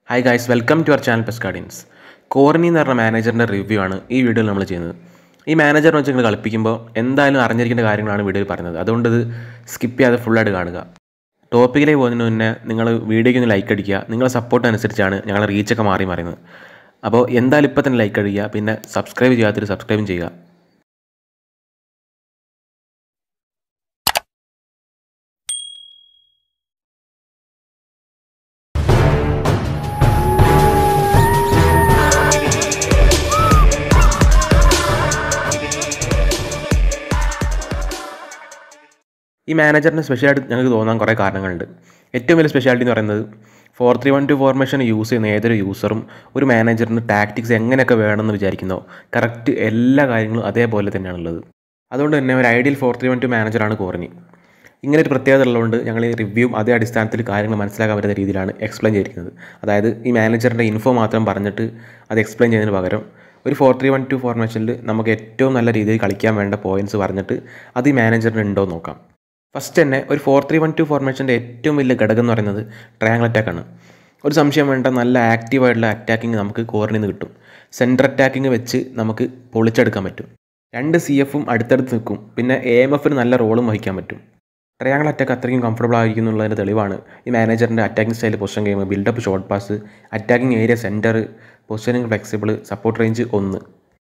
hi guys welcome to our channel പെസ്കാഡിയൻസ് കോർണി എന്ന് പറഞ്ഞ മാനേജറിൻ്റെ റിവ്യൂ ആണ് ഈ വീഡിയോയിൽ നമ്മൾ ചെയ്യുന്നത് ഈ മാനേജർ വെച്ച് നിങ്ങൾ കളിപ്പിക്കുമ്പോൾ എന്തായാലും അറിഞ്ഞിരിക്കേണ്ട കാര്യങ്ങളാണ് വീഡിയോയിൽ പറയുന്നത് അതുകൊണ്ട് ഇത് സ്കിപ്പ് ചെയ്യാതെ ഫുള്ളായിട്ട് കാണുക ടോപ്പിക്കിലേക്ക് പോകുന്നതിന് മുന്നേ നിങ്ങൾ വീഡിയോയ്ക്ക് ഒന്ന് ലൈക്ക് അടിക്കുക നിങ്ങളുടെ സപ്പോർട്ട് അനുസരിച്ചാണ് ഞങ്ങളുടെ റീച്ചൊക്കെ മാറി മാറുന്നത് അപ്പോൾ എന്തായാലും ഇപ്പോൾ തന്നെ ലൈക്ക് അടിക്കുക പിന്നെ സബ്സ്ക്രൈബ് ചെയ്യാത്തൊരു സബ്സ്ക്രൈബും ചെയ്യുക ഈ മാനേജറിന് സ്പെഷ്യലായിട്ട് ഞങ്ങൾക്ക് തോന്നാൻ കുറേ കാരണങ്ങളുണ്ട് ഏറ്റവും വലിയ സ്പെഷ്യാലിറ്റി എന്ന് പറയുന്നത് four three one two formation use ചെയ്യുന്ന ഏതൊരു യൂസറും ഒരു മാനേജറിന് ടാക്ടിക്സ് എങ്ങനെയൊക്കെ വേണമെന്ന് വിചാരിക്കുന്നോ കറക്റ്റ് എല്ലാ കാര്യങ്ങളും അതേപോലെ തന്നെയാണുള്ളത് അതുകൊണ്ട് തന്നെ ഒരു ideal four three one two മാനേജറാണ് കോർണി ഇങ്ങനെ ഒരു പ്രത്യേകത ഉള്ളതുകൊണ്ട് ഞങ്ങൾ ഈ റിവ്യൂവും അതേ അടിസ്ഥാനത്തിൽ കാര്യങ്ങൾ മനസ്സിലാക്കാൻ പറ്റുന്ന രീതിയിലാണ് എക്സ്പ്ലെയിൻ ചെയ്തിരിക്കുന്നത് അതായത് ഈ മാനേജറിൻ്റെ ഇൻഫോ മാത്രം പറഞ്ഞിട്ട് അത് എക്സ്പ്ലെയിൻ ചെയ്യുന്നതിന് പകരം ഒരു ഫോർ ത്രീ വൺ ടു ഫോർമേഷനിൽ നമുക്ക് ഏറ്റവും നല്ല രീതിയിൽ കളിക്കാൻ വേണ്ട പോയിൻറ്റ്സ് പറഞ്ഞിട്ട് അത് ഈ മാനേജറിന് ഉണ്ടോ എന്ന് നോക്കാം ഫസ്റ്റ് തന്നെ ഒരു ഫോർ ത്രീ വൺ ടു ഫോർമേഷൻ്റെ ഏറ്റവും വലിയ ഘടകം എന്ന് പറയുന്നത് ട്രയാങ്കിൾ അറ്റാക്കാണ് ഒരു സംശയം വേണ്ട നല്ല ആക്റ്റീവായിട്ടുള്ള അറ്റാക്കിങ് നമുക്ക് കോറിനിൽ നിന്ന് കിട്ടും സെൻറ്റർ അറ്റാക്കിങ് വെച്ച് നമുക്ക് പൊളിച്ചെടുക്കാൻ പറ്റും രണ്ട് സി എഫും അടുത്തടുത്ത് നിൽക്കും പിന്നെ എ എം എഫിന് നല്ല റോളും വഹിക്കാൻ പറ്റും ട്രയാങ്കിൾ അറ്റാക്ക് അത്രയും കംഫർട്ടബിൾ ആയിരിക്കും എന്നുള്ളതിൻ്റെ തെളിവാണ് ഈ മാനേജറിൻ്റെ attacking style position game buildup short pass attacking area centre positioning flexible support range ഒന്ന്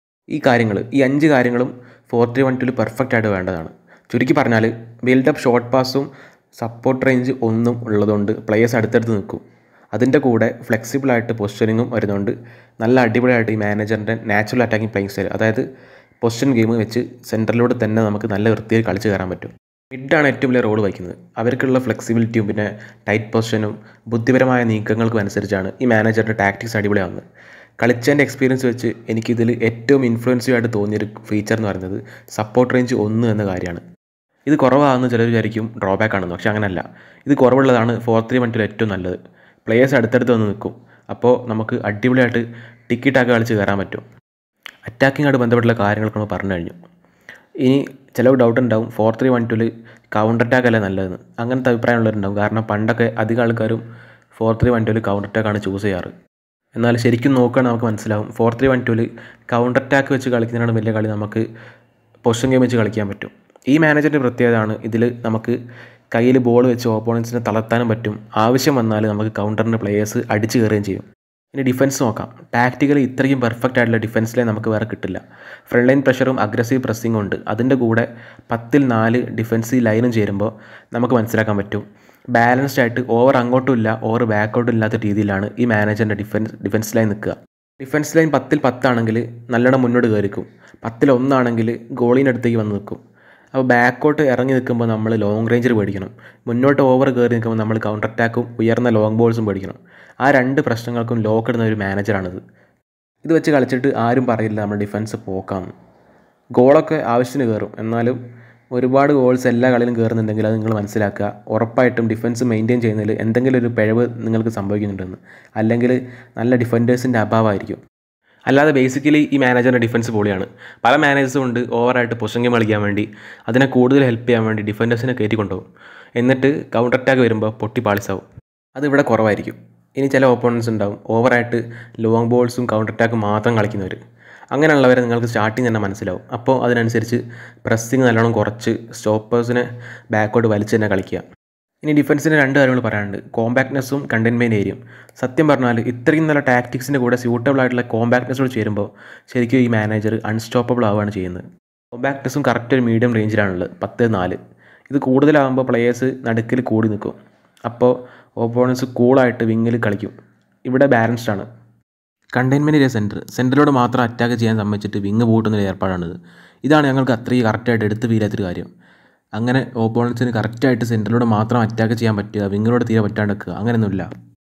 ഈ കാര്യങ്ങൾ ഈ അഞ്ച് കാര്യങ്ങളും ഫോർ ത്രീ വൺ ടുവിൽ പെർഫെക്റ്റ് ആയിട്ട് വേണ്ടതാണ് ചുരുക്കി പറഞ്ഞാൽ ബിൽഡപ്പ് ഷോർട്ട് പാസും സപ്പോർട്ട് റേഞ്ച് ഒന്നും ഉള്ളതുകൊണ്ട് പ്ലേയേഴ്സ് അടുത്തടുത്ത് നിൽക്കും അതിൻ്റെ കൂടെ ഫ്ലെക്സിബിളായിട്ട് പൊസിഷനിങ്ങും വരുന്നതുകൊണ്ട് നല്ല അടിപൊളിയായിട്ട് ഈ മാനേജറിൻ്റെ നാച്ചുറൽ അറ്റാക്കിംഗ് പ്ലേയിങ് സ്റ്റൈൽ അതായത് പൊസിഷൻ ഗെയിം വെച്ച് സെൻറ്ററിലൂടെ തന്നെ നമുക്ക് നല്ല വൃത്തിയിൽ കളിച്ച് കയറാൻ പറ്റും മിഡാണ് ഏറ്റവും വലിയ റോൾ വഹിക്കുന്നത് അവർക്കുള്ള ഫ്ലെക്സിബിലിറ്റിയും പിന്നെ ടൈറ്റ് പൊസിഷനും ബുദ്ധിപരമായ നീക്കങ്ങൾക്കും അനുസരിച്ചാണ് ഈ മാനേജറിൻ്റെ ടാക്ടിക്സ് അടിപൊളിയാവുന്നത് കളിച്ചതിൻ്റെ എക്സ്പീരിയൻസ് വെച്ച് എനിക്കിതിൽ ഏറ്റവും ഇൻഫ്ലുവൻസീവ് ആയിട്ട് തോന്നിയൊരു ഫീച്ചർ എന്ന് പറയുന്നത് സപ്പോർട്ട് റേഞ്ച് ഒന്ന് എന്ന കാര്യമാണ് ഇത് കുറവാണെന്ന് ചിലർ വിചാരിക്കും ഡ്രോബാക്ക് ആണെന്ന് പക്ഷേ അങ്ങനെയല്ല ഇത് കുറവുള്ളതാണ് ഫോർ ത്രീ വണ്ടിൽ ഏറ്റവും നല്ലത് പ്ലേയേഴ്സ് അടുത്തടുത്ത് വന്ന് നിൽക്കും അപ്പോൾ നമുക്ക് അടിപൊളിയായിട്ട് ടിക്കറ്റാക്കി കളിച്ച് കയറാൻ പറ്റും അറ്റാക്കിങ്ങായിട്ട് ബന്ധപ്പെട്ടുള്ള കാര്യങ്ങളൊക്കെ നമ്മൾ പറഞ്ഞു കഴിഞ്ഞു ഇനി ചില ഡൗട്ട് ഉണ്ടാവും ഫോർ ത്രീ വൺ ടുവിൽ കൗണ്ടർ അറ്റാക്ക് അല്ലേ നല്ലതെന്ന് അങ്ങനത്തെ അഭിപ്രായമുള്ളവരുണ്ടാവും കാരണം പണ്ടൊക്കെ അധികം ആൾക്കാരും ഫോർ ത്രീ വൺ ടുവിൽ കൗണ്ടർ അറ്റാക്കാണ് ചൂസ് ചെയ്യാറ് എന്നാൽ ശരിക്കും നോക്കുകയാണെങ്കിൽ നമുക്ക് മനസ്സിലാവും ഫോർ ത്രീ വൺ ടുവിൽ കൗണ്ടർ അറ്റാക്ക് വെച്ച് കളിക്കുന്നതിനാണ് വലിയ കളി നമുക്ക് പൊസിഷൻ ഗെയിം വെച്ച് കളിക്കാൻ പറ്റും ഈ മാനേജറിൻ്റെ പ്രത്യേകതയാണ് ഇതിൽ നമുക്ക് കയ്യിൽ ബോൾ വെച്ച് ഓപ്പോണൻസിനെ തളർത്താനും പറ്റും ആവശ്യം വന്നാൽ നമുക്ക് കൗണ്ടറിൻ്റെ പ്ലേയേഴ്സ് അടിച്ചു കയറുകയും ചെയ്യും ഇനി ഡിഫൻസ് നോക്കാം ടാക്റ്റിക്കലി ഇത്രയും പെർഫെക്റ്റ് ആയിട്ടുള്ള ഡിഫൻസിലെ നമുക്ക് വേറെ കിട്ടില്ല ഫ്രണ്ട് ലൈൻ പ്രഷറും അഗ്രസീവ് പ്രസ്സിങ്ങും ഉണ്ട് അതിൻ്റെ കൂടെ പത്തിൽ നാല് ഡിഫൻസീവ് ലൈനും ചേരുമ്പോൾ നമുക്ക് മനസ്സിലാക്കാൻ പറ്റും ബാലൻസ്ഡ് ആയിട്ട് ഓവർ അങ്ങോട്ടും ഇല്ല ഓവർ ബാക്കോട്ടും ഇല്ലാത്ത രീതിയിലാണ് ഈ മാനേജറിൻ്റെ ഡിഫൻസ് ഡിഫൻസ് ലൈൻ നിൽക്കുക ഡിഫൻസ് ലൈൻ പത്തിൽ പത്താണെങ്കിൽ നല്ലോണം മുന്നോട്ട് കയറിക്കും പത്തിൽ ഒന്നാണെങ്കിൽ ഗോളിൻ്റെ അടുത്തേക്ക് വന്ന് നിൽക്കും അപ്പോൾ ബാക്കോട്ട് ഇറങ്ങി നിൽക്കുമ്പോൾ നമ്മൾ ലോങ് റേഞ്ചിൽ പേടിക്കണം മുന്നോട്ട് ഓവർ കയറി നിൽക്കുമ്പോൾ നമ്മൾ കൗണ്ടർ അറ്റാക്കും ഉയർന്ന ലോങ് ബോൾസും പേടിക്കണം ആ രണ്ട് പ്രശ്നങ്ങൾക്കും ലോക്ക് ഇടുന്ന ഒരു മാനേജറാണിത് ഇത് വെച്ച് കളിച്ചിട്ട് ആരും പറയില്ല നമ്മുടെ ഡിഫൻസ് പോക്കാന്ന് ഗോളൊക്കെ ആവശ്യത്തിന് കയറും എന്നാലും ഒരുപാട് ഗോൾസ് എല്ലാ കളിയിലും കയറുന്നുണ്ടെങ്കിൽ അത് നിങ്ങൾ മനസ്സിലാക്കുക ഉറപ്പായിട്ടും ഡിഫൻസ് മെയിൻറ്റെയിൻ ചെയ്യുന്നതിൽ എന്തെങ്കിലും ഒരു പിഴവ് നിങ്ങൾക്ക് സംഭവിക്കുന്നുണ്ടെന്ന് അല്ലെങ്കിൽ നല്ല ഡിഫൻഡേഴ്സിൻ്റെ അഭാവമായിരിക്കും അല്ലാതെ ബേസിക്കലി ഈ മാനേജറിൻ്റെ ഡിഫൻസ് പൊളിയാണ് പല മാനേജേഴ്സും ഉണ്ട് ഓവറായിട്ട് പൊസിഷൻ ഗെയിം കളിക്കാൻ വേണ്ടി അതിനെ കൂടുതൽ ഹെൽപ്പ് ചെയ്യാൻ വേണ്ടി ഡിഫൻഡേഴ്സിനെ കയറ്റി കൊണ്ടുപോകും എന്നിട്ട് കൗണ്ടർ അറ്റാക്ക് വരുമ്പോൾ പൊട്ടി പാളിസാവും അത് ഇവിടെ കുറവായിരിക്കും ഇനി ചില ഓപ്പോണൻസ് ഉണ്ടാവും ഓവറായിട്ട് ലോങ് ബോൾസും കൗണ്ടർ അറ്റാക്കും മാത്രം കളിക്കുന്നവർ അങ്ങനെയുള്ളവരെ നിങ്ങൾക്ക് സ്റ്റാർട്ടിങ് തന്നെ മനസ്സിലാവും അപ്പോൾ അതിനനുസരിച്ച് പ്രസ്സിങ് നല്ലോണം കുറച്ച് സ്റ്റോപ്പേഴ്സിനെ ബാക്കോട്ട് വലിച്ച് തന്നെ കളിക്കുക ഇനി ഡിഫൻസിന് രണ്ട് കാര്യങ്ങൾ പറയാനുണ്ട് കോമ്പാക്ട്നെസ്സും കണ്ടെയ്ൻമെൻറ്റ് ഏരിയയും സത്യം പറഞ്ഞാൽ ഇത്രയും നല്ല ടാക്ടിക്സിൻ്റെ കൂടെ സ്യൂട്ടബിൾ ആയിട്ടുള്ള കോമ്പാക്ട്നെസ്സോട് ചേരുമ്പോൾ ശരിക്കും ഈ മാനേജർ അൺസ്റ്റോപ്പബിൾ ആവുകയാണ് ചെയ്യുന്നത് കോമ്പാക്ട്നെസ്സും കറക്റ്റ് ഒരു മീഡിയം റേഞ്ചിലാണുള്ളത് പത്ത് നാല് ഇത് കൂടുതലാകുമ്പോൾ പ്ലേയേഴ്സ് നടുക്കിൽ കൂടി നിൽക്കും അപ്പോൾ ഓപ്പോണൻസ് കൂളായിട്ട് വിങ്ങിൽ കളിക്കും ഇവിടെ ബാലൻസ്ഡ് ആണ് കണ്ടെയ്ൻമെൻറ്റ് ഏരിയ സെൻറ്റർ സെൻറ്ററിലൂടെ മാത്രം അറ്റാക്ക് ചെയ്യാൻ സമ്മതിച്ചിട്ട് വിങ് പൂട്ടുന്നൊരു ഏർപ്പാടാണിത് ഇതാണ് ഞങ്ങൾക്ക് അത്രയും കറക്റ്റായിട്ട് എടുത്ത് വീരാത്തൊരു കാര്യം അങ്ങനെ ഓപ്പോണൻസിന് കറക്റ്റായിട്ട് സെൻറ്ററിലൂടെ മാത്രം അറ്റാക്ക് ചെയ്യാൻ പറ്റുക വിങ്ങിലൂടെ തീരെ പറ്റാണ്ടിരിക്കുക അങ്ങനെയൊന്നുമില്ല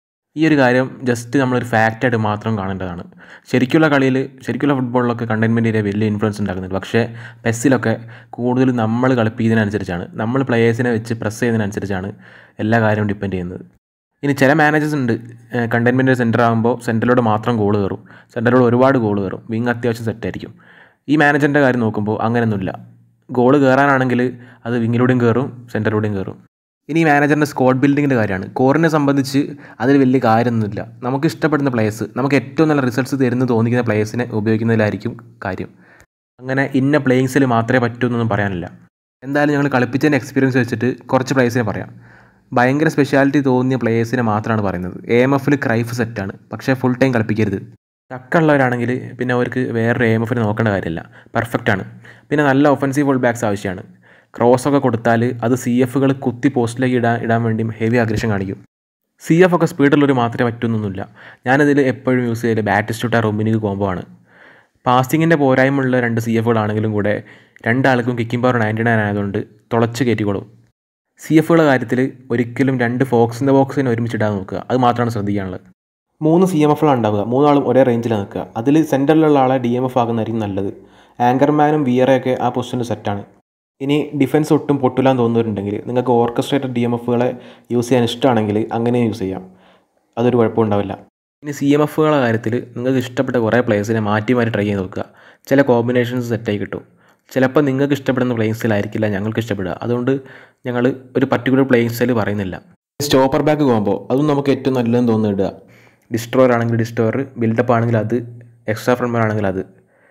ഈ ഒരു കാര്യം ജസ്റ്റ് നമ്മളൊരു ഫാക്റ്റായിട്ട് മാത്രം കാണേണ്ടതാണ് ശരിക്കുള്ള കളിയിൽ ശരിക്കുള്ള ഫുട്ബോളിലൊക്കെ കണ്ടെയ്ൻമെൻറ്റ് ഏരിയ വലിയ ഇൻഫ്ലുവൻസ് ഉണ്ടാക്കുന്നുണ്ട് പക്ഷേ പെസ്സിലൊക്കെ കൂടുതൽ നമ്മൾ കളിപ്പിക്കുന്നതിനനുസരിച്ചാണ് നമ്മൾ പ്ലേയേഴ്സിനെ വെച്ച് പ്രസ് ചെയ്യുന്നതിനനുസരിച്ചാണ് എല്ലാ കാര്യവും ഡിപ്പെൻഡ് ചെയ്യുന്നത് ഇനി ചില മാനേജേഴ്സ് ഉണ്ട് കണ്ടെയ്ൻമെൻറ്റ് സെൻറ്റർ ആകുമ്പോൾ സെൻറ്ററിലൂടെ മാത്രം ഗോൾ കയറും സെൻറ്ററിലൂടെ ഒരുപാട് ഗോൾ കയറും വിങ് അത്യാവശ്യം സെറ്റായിരിക്കും ഈ മാനേജറിൻ്റെ കാര്യം നോക്കുമ്പോൾ അങ്ങനെയൊന്നുമില്ല ഗോൾ കയറാനാണെങ്കിൽ അത് വിങ്ങിലൂടെയും കയറും സെൻറ്ററിലൂടെയും കയറും ഇനി മാനേജറിൻ്റെ സ്ക്വാഡ് ബിൽഡിങ്ങിൻ്റെ കാര്യമാണ് കോറിനെ സംബന്ധിച്ച് അതിൽ വലിയ കാര്യമൊന്നുമില്ല നമുക്ക് ഇഷ്ടപ്പെടുന്ന പ്ലേയേഴ്സ് നമുക്ക് ഏറ്റവും നല്ല റിസൾട്ട്സ് തരുന്നു തോന്നിക്കുന്ന പ്ലേയേഴ്സിനെ ഉപയോഗിക്കുന്നതിലായിരിക്കും കാര്യം അങ്ങനെ ഇന്ന പ്ലേയിങ്സിൽ മാത്രമേ പറ്റൂ എന്നൊന്നും പറയാനില്ല എന്തായാലും ഞങ്ങൾ കളിപ്പിച്ചതിൻ്റെ എക്സ്പീരിയൻസ് വെച്ചിട്ട് കുറച്ച് പ്ലേയേഴ്സിനെ പറയാം ഭയങ്കര സ്പെഷ്യാലിറ്റി തോന്നിയ പ്ലേയേഴ്സിനെ മാത്രമാണ് പറയുന്നത് എ എം എഫിൽ ക്രൈഫ് സെറ്റാണ് പക്ഷേ ഫുൾ ടൈം കളിപ്പിക്കരുത് ടക്കുള്ളവരാണെങ്കിൽ പിന്നെ അവർക്ക് വേറൊരു എം എഫിന് നോക്കേണ്ട കാര്യമില്ല പെർഫെക്റ്റ് ആണ് പിന്നെ നല്ല ഒഫൻസീവ് ഫുൾ ബാക്സ് ആവശ്യമാണ് ക്രോസ് ഒക്കെ കൊടുത്താൽ അത് സി എഫുകൾ കുത്തി പോസ്റ്റിലേക്ക് ഇടാൻ ഇടാൻ വേണ്ടിയും ഹെവി അഗ്രഷൻ കാണിക്കും സി എഫ് ഒക്കെ സ്പീഡുള്ളവർ മാത്രമേ പറ്റുന്നൊന്നുമില്ല ഞാനതിൽ എപ്പോഴും യൂസ് ചെയ്യൽ ബാറ്റിസ്റ്റുട്ട റൊമിനിക്ക് കോംബോ ആണ് പാസ്റ്റിങ്ങിൻ്റെ പോരായ്മയുള്ള രണ്ട് സി എഫുകളാണെങ്കിലും കൂടെ രണ്ടാൾക്കും കിക്കിംഗ് പവർ നയൻറ്റി നയൻ ആയതുകൊണ്ട് തുളച്ച് കയറ്റിക്കോളും സി എഫുകളുടെ കാര്യത്തിൽ ഒരിക്കലും രണ്ട് ഫോക്സിൻ്റെ ബോക്സിനെ ഒരുമിച്ചിടാതെ നോക്കുക അത് മാത്രമാണ് ശ്രദ്ധിക്കാനുള്ളത് മൂന്ന് സി എം എഫുകളാണ് ഉണ്ടാവുക മൂന്നാളും ഒരേ റേഞ്ചിൽ നിൽക്കുക അതിൽ സെൻറ്ററിലുള്ള ആളെ ഡി എം എഫ് ആക്കുന്നതായിരിക്കും നല്ലത് ആങ്കർമാനും വിയറയൊക്കെ ആ പൊസിഷനിൽ സെറ്റാണ് ഇനി ഡിഫൻസ് ഒട്ടും പൊട്ടില്ലാന്ന് തോന്നുന്നവരുണ്ടെങ്കിൽ നിങ്ങൾക്ക് ഓർക്കസ്ട്രേറ്റഡ് ഡി എം എഫുകളെ യൂസ് ചെയ്യാൻ ഇഷ്ടമാണെങ്കിൽ അങ്ങനെ യൂസ് ചെയ്യാം അതൊരു കുഴപ്പമുണ്ടാവില്ല ഇനി സി എം എഫുകളുടെ കാര്യത്തിൽ നിങ്ങൾക്ക് ഇഷ്ടപ്പെട്ട കുറേ പ്ലേയേഴ്സിനെ മാറ്റി മാറ്റി ട്രൈ ചെയ്ത് നോക്കുക ചില കോമ്പിനേഷൻസ് സെറ്റായി കിട്ടും ചിലപ്പോൾ നിങ്ങൾക്ക് ഇഷ്ടപ്പെടുന്ന പ്ലേയിങ് സ്റ്റൈലായിരിക്കില്ല ഞങ്ങൾക്ക് ഇഷ്ടപ്പെടുക അതുകൊണ്ട് ഞങ്ങൾ ഒരു പർട്ടിക്കുലർ പ്ലേയിങ് സ്റ്റൈൽ പറയുന്നില്ല സ്റ്റോപ്പർ ബാക്ക് കോമ്പോ അതും നമുക്ക് ഏറ്റവും നല്ലതെന്ന് തോന്നിയിടുക ഡിസ്ട്രോയർ ആണെങ്കിൽ ഡിസ്ട്രോയർ ബിൽഡപ്പ് ആണെങ്കിൽ അത് എക്സ്ട്രാ ഫ്രണ്ട്മാൻ ആണെങ്കിൽ അത്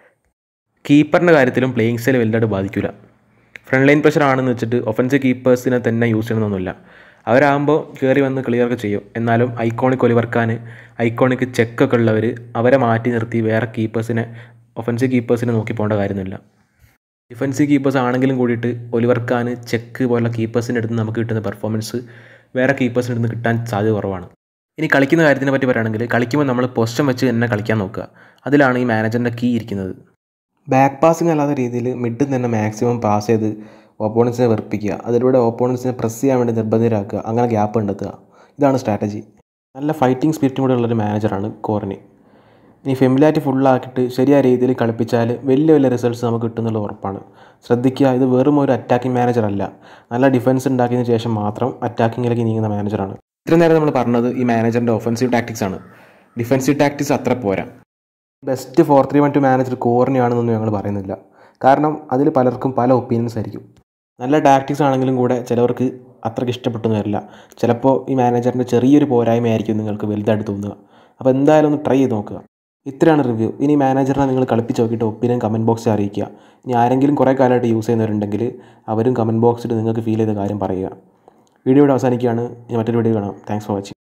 കീപ്പറിൻ്റെ കാര്യത്തിലും പ്ലേയിങ് സ്റ്റൈൽ വലുതായിട്ട് ബാധിക്കില്ല ഫ്രണ്ട് ലൈൻ പ്രഷർ ആണെന്ന് വെച്ചിട്ട് ഒഫൻസീവ് കീപ്പേഴ്സിനെ തന്നെ യൂസ് ചെയ്യണമെന്നൊന്നുമില്ല അവരാകുമ്പോൾ കയറി വന്ന് ക്ലിയറൊക്കെ ചെയ്യും എന്നാലും ഐക്കോണിക് ഒലിവർക്കാൻ ഐക്കോണിക് ചെക്കൊക്കെ ഉള്ളവർ അവരെ മാറ്റി നിർത്തി വേറെ കീപ്പേഴ്സിനെ ഒഫൻസീവ് കീപ്പേഴ്സിനെ നോക്കി പോകേണ്ട കാര്യമൊന്നുമില്ല ഡിഫൻസീവ് കീപ്പേഴ്സ് ആണെങ്കിലും കൂടിയിട്ട് ഒലിവർക്കാൻ ചെക്ക് പോലുള്ള കീപ്പേഴ്സിൻ്റെ അടുത്ത് നമുക്ക് കിട്ടുന്ന പെർഫോമൻസ് വേറെ കീപ്പേഴ്സിൻ്റെ അടുത്ത് കിട്ടാൻ സാധ്യത കുറവാണ് ഇനി കളിക്കുന്ന കാര്യത്തിനെ പറ്റി പറയുകയാണെങ്കിൽ കളിക്കുമ്പോൾ നമ്മൾ പൊസിഷൻ വെച്ച് തന്നെ കളിക്കാൻ നോക്കുക അതിലാണ് ഈ മാനേജറിൻ്റെ കീ ഇരിക്കുന്നത് ബാക്ക് പാസിംഗ് അല്ലാത്ത രീതിയിൽ മിഡിൽ തന്നെ മാക്സിമം പാസ് ചെയ്ത് ഓപ്പോണൻസിനെ വെറുപ്പിക്കുക അതിലൂടെ ഓപ്പോണൻസിനെ പ്രസ് ചെയ്യാൻ വേണ്ടി നിർബന്ധിതരാക്കുക അങ്ങനെ ഗ്യാപ്പ് കണ്ടെത്തുക ഇതാണ് സ്ട്രാറ്റജി നല്ല ഫൈറ്റിംഗ് സ്പിരിറ്റും കൂടെ ഉള്ളൊരു മാനേജറാണ് കോറിനി ഇനി ഫെമിലാറ്റി ഫുള്ളാക്കിയിട്ട് ശരിയായ രീതിയിൽ കളിപ്പിച്ചാൽ വലിയ വലിയ റിസൾട്ട്സ് നമുക്ക് കിട്ടുന്നുള്ള ഉറപ്പാണ് ശ്രദ്ധിക്കുക ഇത് വെറും ഒരു അറ്റാക്കിംഗ് മാനേജർ അല്ല നല്ല ഡിഫൻസ് ഉണ്ടാക്കിയതിന് ശേഷം മാത്രം അറ്റാക്കിങ്ങിലേക്ക് നീങ്ങുന്ന മാനേജറാണ് ഇത്ര നേരം നമ്മൾ പറഞ്ഞത് ഈ മാനേജറിൻ്റെ ഒഫൻസീവ് ടാക്ടിക്സ് ആണ് ഡിഫൻസീവ് ടാക്ടിക്സ് അത്ര പോരാ best four three one two manager കോറിനെയാണെന്നൊന്നും ഞങ്ങൾ പറയുന്നില്ല കാരണം അതിൽ പലർക്കും പല ഒപ്പീനിയൻസ് ആയിരിക്കും നല്ല ടാക്ടിക്സ് ആണെങ്കിലും കൂടെ ചിലവർക്ക് അത്രയ്ക്ക് ഇഷ്ടപ്പെട്ടെന്ന് വരില്ല ചിലപ്പോൾ ഈ മാനേജറിൻ്റെ ചെറിയൊരു പോരായ്മയായിരിക്കും നിങ്ങൾക്ക് വലുതായിട്ട് തോന്നുക അപ്പോൾ എന്തായാലും ഒന്ന് ട്രൈ ചെയ്ത് നോക്കുക ഇത്രയാണ് റിവ്യൂ ഇനി മാനേജറിനെ നിങ്ങൾ കളിപ്പിച്ച് നോക്കിയിട്ട് ഒപ്പീനിയൻ കമൻറ്റ് ബോക്സിൽ അറിയിക്കുക ഇനി ആരെങ്കിലും കുറേ കാലമായിട്ട് യൂസ് ചെയ്യുന്നവരുണ്ടെങ്കിൽ അവരും കമൻറ്റ് ബോക്സിൽ നിങ്ങൾക്ക് ഫീൽ ചെയ്ത കാര്യം പറയുക വീഡിയോ ഇവിടെ അവസാനിക്കുകയാണ് ഇനി മറ്റൊരു വീഡിയോ കാണാം താങ്ക്സ് ഫോർ വാച്ചിങ്